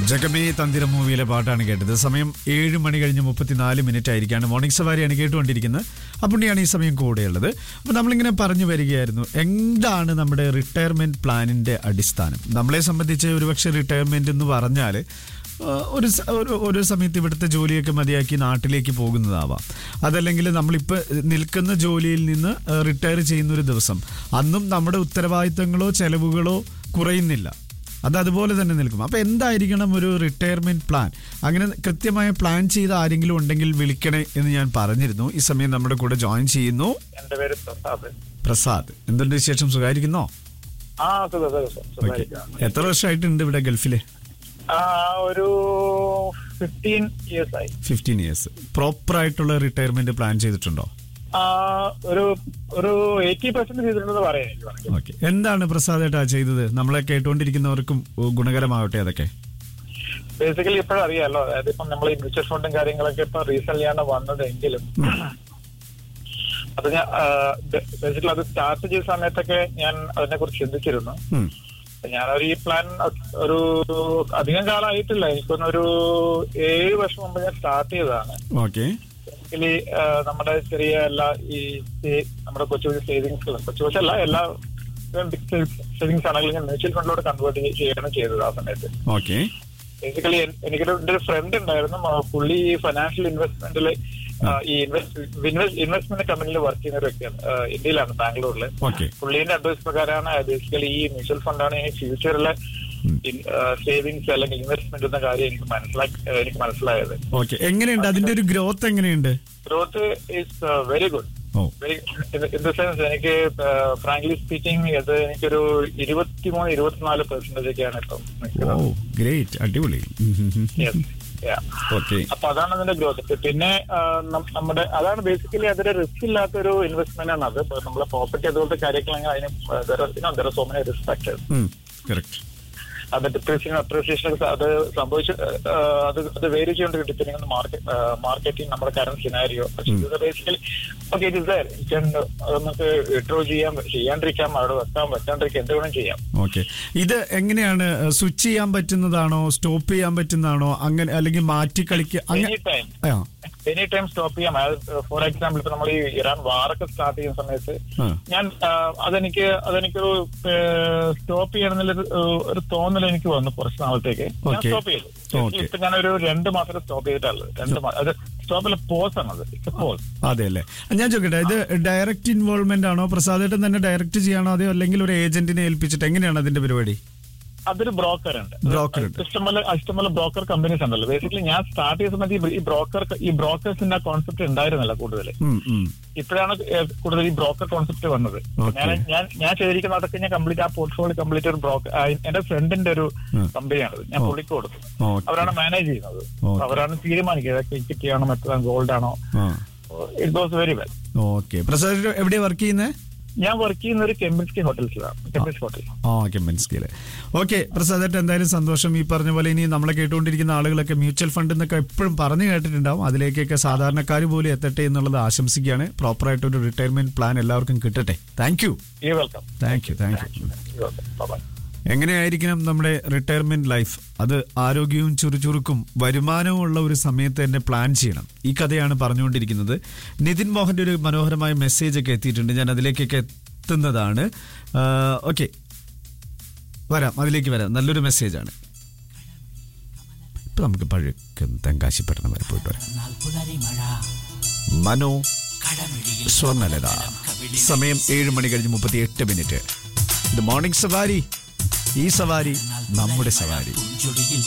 ജഗമേ തന്തിരം മൂവിയിലെ പാട്ടാണ് കേട്ടത് സമയം ഏഴ് മണി കഴിഞ്ഞ് മുപ്പത്തിനാല് മിനിറ്റ് ആയിരിക്കാണ് മോർണിംഗ് സവാരിയാണ് കേട്ടുകൊണ്ടിരിക്കുന്നത് അപ്പുണ്ണിയാണ് ഈ സമയം കൂടെയുള്ളത് അപ്പോൾ നമ്മളിങ്ങനെ പറഞ്ഞു വരികയായിരുന്നു എന്താണ് നമ്മുടെ റിട്ടയർമെന്റ് പ്ലാനിന്റെ അടിസ്ഥാനം നമ്മളെ സംബന്ധിച്ച് ഒരുപക്ഷെ റിട്ടയർമെന്റ് എന്ന് പറഞ്ഞാൽ ആ, ഒരു സ- ഒരു- ഒരു സമയത്ത് ഇവിടുത്തെ ജോലിയൊക്കെ മതിയാക്കി നാട്ടിലേക്ക് പോകുന്നതാവാം അതല്ലെങ്കിൽ നമ്മളിപ്പോൾ നിൽക്കുന്ന ജോലിയിൽ നിന്ന് റിട്ടയർ ചെയ്യുന്ന ഒരു ദിവസം അന്നും നമ്മുടെ ഉത്തരവാദിത്തങ്ങളോ ചെലവുകളോ കുറയുന്നില്ല അത് അതുപോലെ തന്നെ നിൽക്കും അപ്പൊ എന്തായിരിക്കണം ഒരു റിട്ടയർമെന്റ് പ്ലാൻ അങ്ങനെ കൃത്യമായ പ്ലാൻ ചെയ്ത ആരെങ്കിലും ഉണ്ടെങ്കിൽ വിളിക്കണേ എന്ന് ഞാൻ പറഞ്ഞിരുന്നു ഈ സമയം നമ്മുടെ കൂടെ ജോയിൻ ചെയ്യുന്നു എന്റെ പേര് പ്രസാദ് പ്രസാദ് എന്തുണ്ട് വിശേഷം സുഖമായിരിക്കുന്നോ ആ സുഖം സുഖം, സുഖം ഓക്കെ സുഖമായിരിക്കാം. എത്ര വർഷമായിട്ടുണ്ട് ഇവിടെ ഗൾഫില് ആ ഒരു ഫിഫ്റ്റീൻ ഇയേഴ്സ് ആയി ഫിഫ്റ്റീൻ ഇയേഴ്സ് പ്രോപ്പർ ആയിട്ടുള്ള റിട്ടയർമെന്റ് പ്ലാൻ ചെയ്തിട്ടുണ്ടോ ആ ഒരു ഒരു എയ്റ്റി പെർസെന്റ് ചെയ്തിട്ടുണ്ടെന്ന് പറയാം എനിക്ക് വേണമെങ്കിൽ. ഓക്കെ എന്താണ് പ്രസാദ് ഏട്ടാ ചെയ്തത് നമ്മളെ കേട്ടുകൊണ്ടിരിക്കുന്നവർക്കും ഉ, ഗുണകരമാവട്ടെ അതൊക്കെ ബേസിക്കലി ഇപ്പോഴും അറിയാലോ അതായത് ഇപ്പം നമ്മൾ ഈ മ്യൂച്വൽ ഫണ്ടും കാര്യങ്ങളൊക്കെ ഇപ്പൊ റീസെന്റ് ആണ് വന്നതെങ്കിലും അത് ഞാൻ ബേസിക്കലി അത് സ്റ്റാർട്ട് ചെയ്ത സമയത്തൊക്കെ ഞാൻ അതിനെ കുറിച്ച് ചിന്തിച്ചിരുന്നു ഉം. ഞാനൊരു ഈ പ്ലാൻ ഒരു അധികം കാലമായിട്ടില്ല എനിക്കൊന്നൊരു ഏഴ് വർഷം മുമ്പ് ഞാൻ സ്റ്റാർട്ട് ചെയ്തതാണ് ഓക്കെ ബേസിക്കലി നമ്മുടെ ചെറിയ എല്ലാ ഈ സേ- നമ്മുടെ കൊച്ചു കൊച്ചു സേവിങ്സ് കൊച്ചു കൊച്ചല്ല എല്ലാ സേവിങ്സ് ആണെങ്കിലും ഞാൻ മ്യൂച്വൽ ഫണ്ടിലോട്ട് കൺവേർട്ട് ചെയ്യണം ചെയ്തത് ആ സമയത്ത് ഓക്കെ ബേസിക്കലി എനിക്കൊരു എന്റെ ഒരു ഫ്രണ്ട് ഉണ്ടായിരുന്നു ആ പുള്ളി ഈ ഫൈനാൻഷ്യൽ ഇൻവെസ്റ്റ്മെന്റിൽ ഈ ഇൻവെസ്റ്റ്മെന്റ് കമ്പനിയിൽ വർക്ക് ചെയ്യുന്ന ഒരു വ്യക്തിയാണ് ആ, ഇന്ത്യയിലാണ് ബാംഗ്ലൂരിൽ ഓക്കെ പുള്ളീന്റെ അഡ്വൈസ് പ്രകാരമാണ് ബേസിക്കലി ഈ മ്യൂച്വൽ ഫണ്ടാണ് ഈ ഫ്യൂച്ചറിലെ സേവിങ്സ് അല്ലെങ്കിൽ ഇൻവെസ്റ്റ്മെന്റ് എന്ന കാര്യം എനിക്ക് മനസ്സിലാക്കി എനിക്ക് മനസ്സിലായത് ഓക്കെ എങ്ങനെയുണ്ട് അതിന്റെ ഒരു ഗ്രോത്ത് എങ്ങനെയുണ്ട് growth is very good oh very in the sense എനിക്ക് ഫ്രാങ്ക്ലി സ്പീക്കിംഗ് ഇത് എനിക്കൊരു ഇരുപത്തിമൂന്ന് ഇരുപത്തിനാല് പെർസെന്റേജ് ഒക്കെയാണ് ഇപ്പം ഓ നിൽക്കുന്നത് ഗ്രേറ്റ് അടിപൊളി ഉം, ഉം, ഉം. Yes. Yeah. ഓക്കെ അപ്പൊ അതാണ് അതിന്റെ ഗ്രോത്ത് പിന്നെ ആ, നം- നമ്മുടെ അതാണ് ബേസിക്കലി അതൊരു റിസ്ക് ഇല്ലാത്ത ഒരു ഇൻവെസ്റ്റ്മെന്റ് ആണ് അത് ഇപ്പൊ നമ്മളെ പ്രോപ്പർട്ടി അതുപോലത്തെ കാര്യങ്ങളെങ്കിൽ അതിന് so many risk factors correct അത് ഡിപ്രീസിയേഷൻ അപ്രീസിയേഷൻ അത് സംഭവിച്ച് ആ, അത് അത് വേരി ചെയ്യേണ്ട ഡിപ്പെൻഡിങ് മാർക്കറ്റ് മാർക്കറ്റിംഗ് നമ്മുടെ കറന്റ് സിനാരിയോ ഇത് ബേസിക്കലി ഓക്കെ ഇറ്റ് ഇസ് നമുക്ക് വിഡ്രോ ചെയ്യാൻ ചെയ്യാണ്ടിരിക്കാം അവിടെ വെക്കാം വെക്കാണ്ടിരിക്കാം എന്ത് വേണം ചെയ്യാം ഓക്കെ ഇത് എങ്ങനെയാണ് സ്വിച്ച് ചെയ്യാൻ പറ്റുന്നതാണോ സ്റ്റോപ്പ് ചെയ്യാൻ പറ്റുന്നതാണോ അങ്ങനെ അല്ലെങ്കിൽ മാറ്റി കളിക്കുക എനി അങ്ങനെ ടൈം ആ, എനി ടൈം സ്റ്റോപ്പ് ചെയ്യാം ഫോർ എക്സാമ്പിൾ ഇപ്പൊ നമ്മൾ ഈ ഇറാൻ വാറൊക്കെ സ്റ്റാർട്ട് ചെയ്യുന്ന സമയത്ത് ആ. ഞാൻ ആ, അതെനിക്ക് അതെനിക്കൊരു സ്റ്റോപ്പ് ചെയ്യണമെന്നുള്ള ഒരു തോന്നൽ എനിക്ക് വന്നു കുറച്ച് നാളത്തേക്ക് ഞാൻ Okay. സ്റ്റോപ്പ് ചെയ്തു Okay. ഇപ്പൊ ഞാനൊരു രണ്ട് മാസം സ്റ്റോപ്പ് ചെയ്തിട്ടുള്ളത് രണ്ട് മാസം അത് സ്റ്റോപ്പിലെ പോസ് ആണ് അത് പോസ് അതെ അല്ലേ ഞാൻ ചോദിക്കട്ടെ ഇത് ഡയറക്റ്റ് ഇൻവോൾവ്മെന്റ് ആണോ പ്രസാദേട്ടൻ തന്നെ ഡയറക്റ്റ് ചെയ്യാണോ അതെയോ അല്ലെങ്കിൽ ഒരു ഏജന്റിനെ ഏൽപ്പിച്ചിട്ട് എങ്ങനെയാണ് അതിന്റെ പരിപാടി അതൊരു ബ്രോക്കർ ഉണ്ട് Broker ഉണ്ട്. ഇഷ്ടംപോലെ ഇഷ്ടംപോലെ ബ്രോക്കർ കമ്പനീസ് ഉണ്ടല്ലോ ബേസിക്കലി ഞാൻ സ്റ്റാർട്ട് ചെയ്ത സമയത്ത് ഈ- ഈ ബ്രോക്കർ ഈ ബ്രോക്കേഴ്സിന്റെ കോൺസെപ്റ്റ് ഉണ്ടായിരുന്നില്ല കൂടുതൽ ഉം, ഉം. ഇപ്പോഴാണ് ഏഹ് കൂടുതൽ ഈ ബ്രോക്കർ കോൺസെപ്റ്റ് വന്നത് Okay. ഞാൻ ഞാൻ ഞാൻ ചെയ്തിരിക്കുന്ന അതൊക്കെ ഞാൻ കംപ്ലീറ്റ് ആ പോർട്ട്ഫോളിയോ കംപ്ലീറ്റ് ഒരു ബ്രോക്കർ എന്റെ ഫ്രണ്ടിന്റെ ഒരു ഉം. കമ്പനിയാണത് ഞാൻ ഓ. പുള്ളിക്ക് കൊടുത്തു Okay. അവരാണ് മാനേജ് ചെയ്യുന്നത് Okay. അവരാണ് തീരുമാനിക്കുക ഇക്വിറ്റി ചെയ്യണം എത്ര ഗോൾഡ് ആണോ ആ it was very well okay Prasad എവിടെയാ വർക്ക് ചെയ്യുന്നത് ഞാൻ വർക്ക് ചെയ്യുന്ന ഒരു കെമ്പിൻസ്കി ഹോട്ടൽസിലാണ് കെമ്പിൻസ് ഹോട്ടൽ ആ ഓക്കെ മനസ്സിലെ ഓക്കെ പ്രസാദേട്ട് എന്തായാലും സന്തോഷം ഈ പറഞ്ഞ പോലെ ഇനി നമ്മളെ കേട്ടുകൊണ്ടിരിക്കുന്ന ആളുകളൊക്കെ മ്യൂച്വൽ ഫണ്ട് എന്നൊക്കെ എപ്പോഴും പറഞ്ഞു കേട്ടിട്ടുണ്ടാവും അതിലേക്കൊക്കെ സാധാരണക്കാർ പോലും എത്തട്ടെ എന്നുള്ളത് ആശംസിക്കുകയാണ് പ്രോപ്പറായിട്ട് ഒരു റിട്ടയർമെന്റ് പ്ലാൻ എല്ലാവർക്കും കിട്ടട്ടെ thank you you welcome thank you thank you you welcome bye എങ്ങനെയായിരിക്കണം നമ്മുടെ റിട്ടയർമെന്റ് ലൈഫ് അത് ആരോഗ്യവും ചുറുചുറുക്കും വരുമാനവും ഉള്ള ഒരു സമയത്ത് തന്നെ പ്ലാൻ ചെയ്യണം ഈ കഥയാണ് പറഞ്ഞുകൊണ്ടിരിക്കുന്നത് നിതിൻ മോഹന്റെ ഒരു മനോഹരമായ മെസ്സേജ് ഒക്കെ എത്തിയിട്ടുണ്ട് ഞാൻ അതിലേക്കൊക്കെ എത്തുന്നതാണ് ഓക്കെ വരാം അതിലേക്ക് വരാം നല്ലൊരു മെസ്സേജാണ് ഇപ്പൊ നമുക്ക് പഴക്കം തെങ്കാശിപ്പട്ടണം വരെ പോയിട്ട് വരാം മനോ സ്വർണ്ണലത സമയം ഏഴ് മണി കഴിഞ്ഞ് മുപ്പത്തി എട്ട് മിനിറ്റ് ഇത് മോർണിംഗ് സവാരി ഈ സവാരി നമ്മുടെ സവാരി